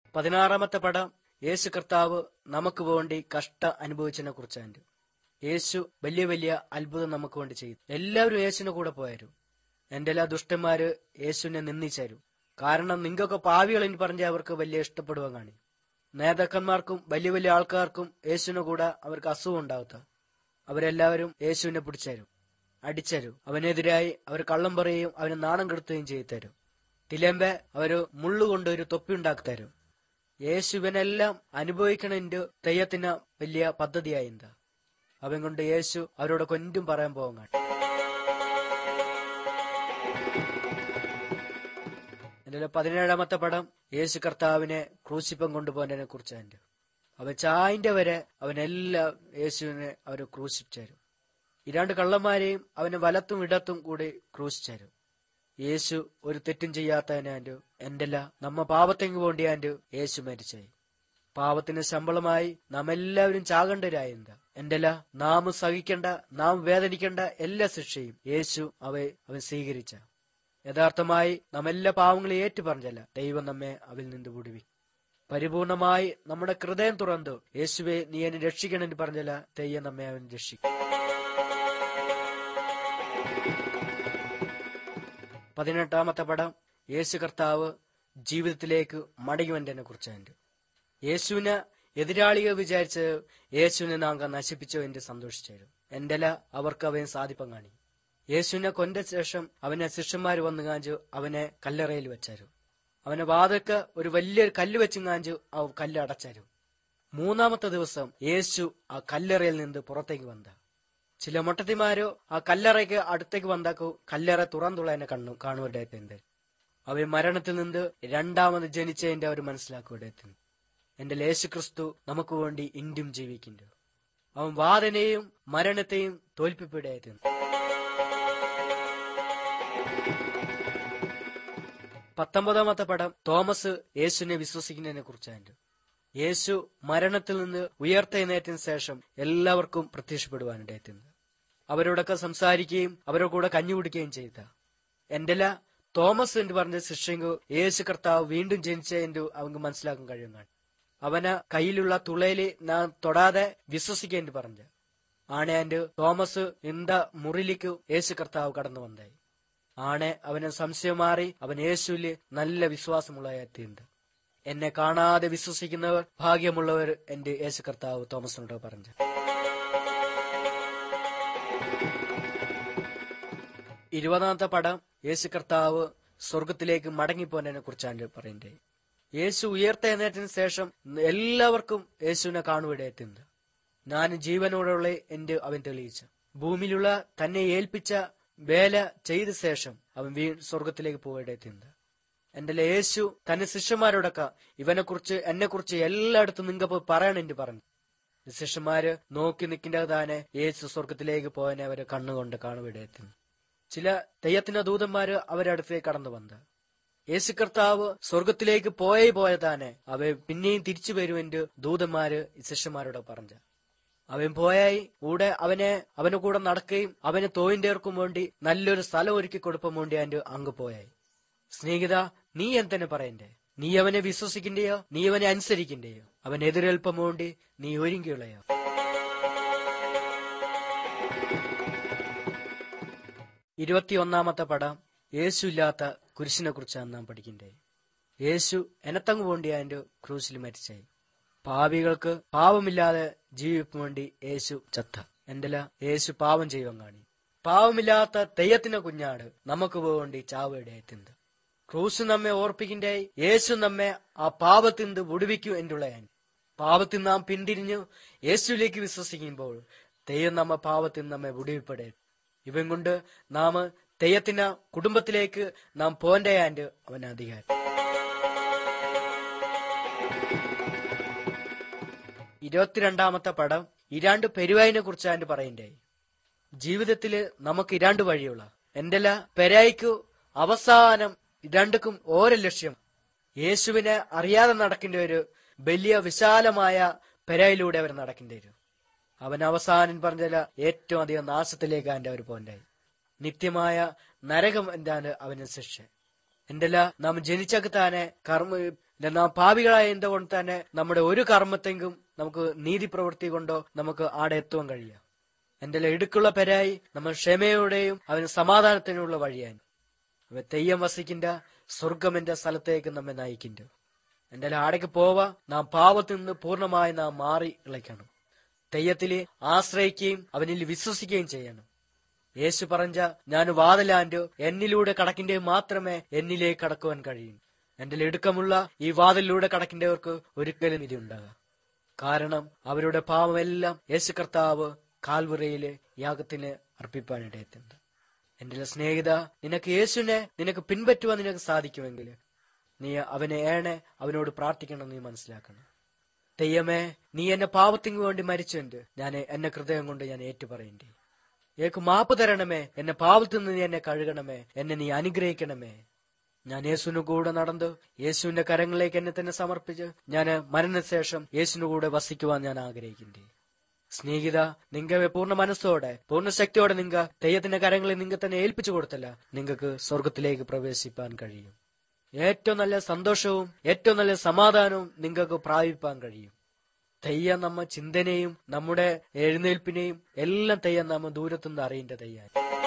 പതിനാറാമത്തെ പടം യേശു കർത്താവ് നമുക്ക് വേണ്ടി കഷ്ട അനുഭവിച്ചതിനെ കുറിച്ചാണ് യേശു വലിയ വലിയ അത്ഭുതം നമുക്ക് വേണ്ടി ചെയ്തു എല്ലാവരും യേശുവിന്റെ കൂടെ പോയാരും എന്റെ എല്ലാ ദുഷ്ടന്മാര് യേശുവിനെ നിന്ദിച്ചാരും കാരണം നിങ്ങൾക്കൊക്കെ പാവികൾ എന്ന് പറഞ്ഞ അവർക്ക് വലിയ ഇഷ്ടപ്പെടുവാൻ കാണി നേതാക്കന്മാർക്കും വലിയ വലിയ ആൾക്കാർക്കും യേശുവിന്റെ കൂടെ അവർക്ക് അസുഖം ഉണ്ടാവത്ത അവരെല്ലാവരും യേശുവിനെ പിടിച്ചേരും അടിച്ചരും അവനെതിരായി അവർ കള്ളം പറയുകയും അവനെ നാണം കെടുത്തുകയും ചെയ്തു തരും തിലേമ്പെ അവര് മുള്ളുകൊണ്ട് ഒരു തൊപ്പി ഉണ്ടാക്കി തരും യേശുവിനെല്ലാം അനുഭവിക്കണതിന്റെ തെയ്യത്തിന് വലിയ പദ്ധതിയായി എന്താ അവൻ കൊണ്ട് യേശു അവരോട് കൊന്റും പറയാൻ പോകാൻ എന്റെ പതിനേഴാമത്തെ പടം യേശു കർത്താവിനെ ക്രൂശിപ്പം കൊണ്ടുപോകുന്നതിനെ കുറിച്ചാണ് അവൻ ചായന്റെ വരെ അവനെല്ലാം യേശുവിനെ അവർ ക്രൂശിച്ചേരും ഈ രണ്ട് കള്ളന്മാരെയും അവന് വലത്തും ഇടത്തും കൂടി ക്രൂശിച്ചേരും യേശു ഒരു തെറ്റും ചെയ്യാത്തതിനാൻഡു എന്റെല്ല നമ്മ പാപത്തെങ്ക് പോണ്ടിയാൻഡു യേശു മരിച്ചായി പാപത്തിന് ശമ്പളമായി നാം എല്ലാവരും ചാകണ്ടരായെന്താ എന്റെല്ല നാം സഹിക്കേണ്ട നാം വേദനിക്കേണ്ട എല്ലാ ശിക്ഷയും യേശു അവയെ അവൻ സ്വീകരിച്ച യഥാർത്ഥമായി നാം എല്ലാ പാവങ്ങളെ ഏറ്റു പറഞ്ഞല്ല ദൈവം നമ്മെ അവൽ നിന്ന് വിടുവി പരിപൂർണമായി നമ്മുടെ ഹൃദയം തുറന്നു യേശുവെ നീ എന്നെ രക്ഷിക്കണമെന്ന് പറഞ്ഞല്ല തെയ്യം നമ്മെ അവൻ രക്ഷിക്കും പതിനെട്ടാമത്തെ പടം യേശു കർത്താവ് ജീവിതത്തിലേക്ക് മടങ്ങുവന്റെ കുറിച്ചുണ്ട് യേശുവിന് എതിരാളികൾ വിചാരിച്ച് യേശുവിനെ നാങ്ക നശിപ്പിച്ചോ എന്ന് സന്തോഷിച്ചായിരുന്നു എന്റെല അവർക്ക് അവൻ സാധിപ്പം കാണി യേശുവിനെ കൊണ്ട ശേഷം അവനെ ശിഷ്യന്മാര് വന്നു കാഞ്ചു അവനെ കല്ലറയിൽ വെച്ചായിരുന്നു അവനെ വാതക്ക് ഒരു വലിയൊരു കല്ല് വെച്ചും കാഞ്ചു ആ കല്ല് അടച്ചായിരുന്നു മൂന്നാമത്തെ ദിവസം യേശു ആ കല്ലറയിൽ നിന്ന് പുറത്തേക്ക് വന്ന ചില മൊട്ടത്തിമാരോ ആ കല്ലറയ്ക്ക് അടുത്തേക്ക് വന്നാക്കു കല്ലറ തുറന്നുള്ളതിനെ കണ്ണു കാണുവരുടേത്തിന്റെ അവൻ മരണത്തിൽ നിന്ന് രണ്ടാമത് ജനിച്ചതിന്റെ അവർ മനസ്സിലാക്കുവരുടേത്തിന് എന്റെ യേശു ക്രിസ്തു നമുക്ക് വേണ്ടി ഇന്ത്യം ജീവിക്കുന്നു അവൻ വാദനയും മരണത്തെയും തോൽപ്പിപ്പിടേത്തിന് പത്തൊമ്പതാമത്തെ പടം തോമസ് യേശുവിനെ വിശ്വസിക്കുന്നതിനെ കുറിച്ചാണ് യേശു മരണത്തിൽ നിന്ന് ഉയർത്തെഴുന്നേറ്റതിന് ശേഷം എല്ലാവർക്കും പ്രത്യക്ഷപ്പെടുവാനിടയത്തുന്നത് അവരോടൊക്കെ സംസാരിക്കുകയും അവരുടെ കൂടെ കഞ്ഞി കുടിക്കുകയും ചെയ്ത എന്റെല തോമസ് എന്ന് പറഞ്ഞ ശിഷ്യങ്കു യേശു കർത്താവ് വീണ്ടും ജനിച്ചതിന്റെ അവർക്ക് മനസ്സിലാക്കാൻ കഴിയുന്നതാണ് അവന് കയ്യിലുള്ള തുളയില് നാം തൊടാതെ വിശ്വസിക്കേണ്ടി പറഞ്ഞു ആണയാൻഡ് തോമസ് ഇന്ത മുറിലേക്ക് യേശു കർത്താവ് കടന്നു വന്നായി ആണെ അവന് സംശയം മാറി അവൻ യേശുവില് നല്ല വിശ്വാസമുള്ള എത്തിയുണ്ട് എന്നെ കാണാതെ വിശ്വസിക്കുന്നവർ ഭാഗ്യമുള്ളവർ എന്റെ യേശു കർത്താവ് തോമസിനോട് പറഞ്ഞു ഇരുപതാമത്തെ പടം യേശു കർത്താവ് സ്വർഗത്തിലേക്ക് മടങ്ങിപ്പോനെ കുറിച്ചാണ് പറയുന്നത് യേശു ഉയർത്തെഴുന്നേറ്റതിന് ശേഷം എല്ലാവർക്കും യേശുവിനെ കാണുവിടേറ്റുണ്ട് ഞാൻ ജീവനോടുള്ള എന്റെ അവൻ തെളിയിച്ചു ഭൂമിയിലുള്ള തന്നെ ഏൽപ്പിച്ച വേല ചെയ്ത ശേഷം അവൻ വീ സ്വർഗത്തിലേക്ക് പോയിടേറ്റുണ്ട് എന്റെ യേശു തന്റെ ശിഷ്യന്മാരോടൊക്കെ ഇവനെ കുറിച്ച് എന്നെ കുറിച്ച് എല്ലായിടത്തും നിങ്ങ പോയി പറയണെന്ന് പറഞ്ഞു ശിഷ്യന്മാര് നോക്കി നിൽക്കേണ്ട താനെ യേശു സ്വർഗത്തിലേക്ക് പോയനെ അവരെ കണ്ണുകൊണ്ട് കാണുവിടേറ്റുന്നു ചില തെയ്യത്തിന്റെ ദൂതന്മാര് അവരുടെ അടുത്തേക്ക് കടന്നു വന്നത് യേശു കർത്താവ് സ്വർഗത്തിലേക്ക് പോയേ പോയതാനെ അവ പിന്നെയും തിരിച്ചു വരുമെന്ന് ദൂതന്മാര് ശിഷ്യന്മാരോട് പറഞ്ഞ അവൻ പോയായി കൂടെ അവനെ അവന്റെ കൂടെ നടക്കുകയും അവന് തോയിന്റേർക്കും വേണ്ടി നല്ലൊരു സ്ഥലം ഒരുക്കി കൊടുപ്പം വേണ്ടി അവന്റെ അങ്ങ് പോയായി സ്നേഹിത നീ എന്തെന്നെ പറയണ്ടേ നീ അവനെ വിശ്വസിക്കണ്ടയോ നീ അവനെ അനുസരിക്കണ്ടയോ അവൻ എതിരേൽപ്പം വേണ്ടി നീ ഒരുങ്ങിയുള്ളയോ ഇരുപത്തിയൊന്നാമത്തെ പടം യേശു ഇല്ലാത്ത കുരിശിനെ കുറിച്ചാണ് നാം പഠിക്കണ്ടേ യേശു എനത്തങ്ങ് വേണ്ടി അതിന്റെ ക്രൂസിൽ മരിച്ചായി പാപികൾക്ക് പാവമില്ലാതെ ജീവിക്കാൻ വേണ്ടി യേശു ചത്ത എന്റെല യേശു പാവം ചെയ്യുവാൻ കാണി പാവമില്ലാത്ത തെയ്യത്തിന്റെ കുഞ്ഞാട് നമുക്ക് വേണ്ടി ചാവേടേറ്റുന്നത് ക്രൂസ് നമ്മെ ഓർപ്പിക്കണ്ടേ യേശു നമ്മെ ആ പാപത്തിൽ നിന്ന് വിടുവിക്കൂ എന്നുള്ള ഞാൻ പാപത്തിൽ നാം പിന്തിരിഞ്ഞു യേശുവിലേക്ക് വിശ്വസിക്കുമ്പോൾ തെയ്യം നമ്മ പാപത്തിൽ നമ്മെ വിടുവിപ്പെടേ ഇവൻ കൊണ്ട് നാം തെയ്യത്തിന് കുടുംബത്തിലേക്ക് നാം പോന്റെയാൻഡ് അവൻ അധികാരം ഇരുപത്തിരണ്ടാമത്തെ പടം ഇരാണ്ട് പെരുവായിനെ കുറിച്ചാണ്ട് പറയണ്ടേ ജീവിതത്തില് നമുക്ക് ഇരാണ്ട് വഴിയുള്ള എന്റെല പെരായിക്കു അവസാനം രണ്ടുക്കും ഓരോ ലക്ഷ്യം യേശുവിനെ അറിയാതെ നടക്കേണ്ട ഒരു വലിയ വിശാലമായ പെരായിലൂടെ അവർ നടക്കേണ്ടി വരും അവൻ അവസാനം പറഞ്ഞല്ല ഏറ്റവും അധികം നാശത്തിലേക്ക് അവന്റെ അവർ പോണ്ടായി നിത്യമായ നരകം എന്താണ് അവന് ശിക്ഷ എന്റെല്ല നാം ജനിച്ചൊക്കെ താനെ കർമ്മ എന്നാൽ നാം പാപികളായ എന്തുകൊണ്ട് തന്നെ നമ്മുടെ ഒരു കർമ്മത്തെങ്കിലും നമുക്ക് നീതി പ്രവൃത്തി കൊണ്ടോ നമുക്ക് ആടെ എത്തുവാൻ കഴിയാം എന്റെ ഇടുക്കുള്ള പെരായി നമ്മൾ ക്ഷമയോടെയും അവന് സമാധാനത്തിനുള്ള വഴിയാൻ അവ തെയ്യം വസിക്കിന്റെ സ്വർഗം എന്റെ സ്ഥലത്തേക്ക് നമ്മെ നയിക്കിന്റെ എന്റെ ആടേക്ക് പോവാ നാം പാവത്തിൽ നിന്ന് പൂർണ്ണമായി നാം മാറി ഇളയ്ക്കണം തെയ്യത്തില് ആശ്രയിക്കുകയും അവനിൽ വിശ്വസിക്കുകയും ചെയ്യണം യേശു പറഞ്ഞ ഞാൻ വാതിലാൻഡോ എന്നിലൂടെ കടക്കിന്റെ മാത്രമേ എന്നിലേക്ക് കടക്കുവാൻ കഴിയും എന്റെ ഇടുക്കമുള്ള ഈ വാതിലിലൂടെ കടക്കിன்றവർക്ക് ഒരിക്കലും ഇത് ഉണ്ടാകാം കാരണം അവരുടെ പാവമെല്ലാം യേശു കർത്താവ് കാൽവുറയിലെ യാഗത്തിന് അർപ്പിപ്പാനിടയത്തുണ്ട് എന്റെ സ്നേഹിത നിനക്ക് യേശുവിനെ നിനക്ക് പിൻപറ്റുവാൻ നിനക്ക് സാധിക്കുമെങ്കിൽ നീ അവനെ ഏണെ അവനോട് പ്രാർത്ഥിക്കണം നീ മനസ്സിലാക്കണം തെയ്യമേ നീ എന്നെ പാപത്തിനു വേണ്ടി മരിച്ചുണ്ട് ഞാൻ എന്നെ ഹൃദയം കൊണ്ട് ഞാൻ ഏറ്റുപറയണ്ടേ ഏക്ക് മാപ്പ് തരണമേ എന്നെ പാവത്തിൽ നിന്ന് നീ എന്നെ കഴുകണമേ എന്നെ നീ അനുഗ്രഹിക്കണമേ ഞാൻ യേശുവിന് കൂടെ നടന്നു യേശുവിന്റെ കരങ്ങളിലേക്ക് എന്നെ തന്നെ സമർപ്പിച്ച് ഞാൻ മരണശേഷം യേശുവിന്റെ കൂടെ വസിക്കുവാൻ ഞാൻ ആഗ്രഹിക്കണ്ടേ സ്നേഹിത നിങ്ങ പൂർണ്ണ മനസ്സോടെ പൂർണ്ണ ശക്തിയോടെ നിങ്ങ തെയ്യത്തിന്റെ കരങ്ങളിൽ നിങ്ങ തന്നെ ഏൽപ്പിച്ചു കൊടുത്തല്ല നിങ്ങൾക്ക് സ്വർഗത്തിലേക്ക് പ്രവേശിപ്പാൻ കഴിയും ഏറ്റവും നല്ല സന്തോഷവും ഏറ്റവും നല്ല സമാധാനവും നിങ്ങൾക്ക് പ്രാപിപ്പാൻ കഴിയും തെയ്യം നമ്മ ചിന്തനെയും നമ്മുടെ എഴുന്നേൽപ്പിനെയും എല്ലാം തെയ്യം നമ്മ ദൂരത്തുനിന്ന് അറിയേണ്ട തെയ്യാൻ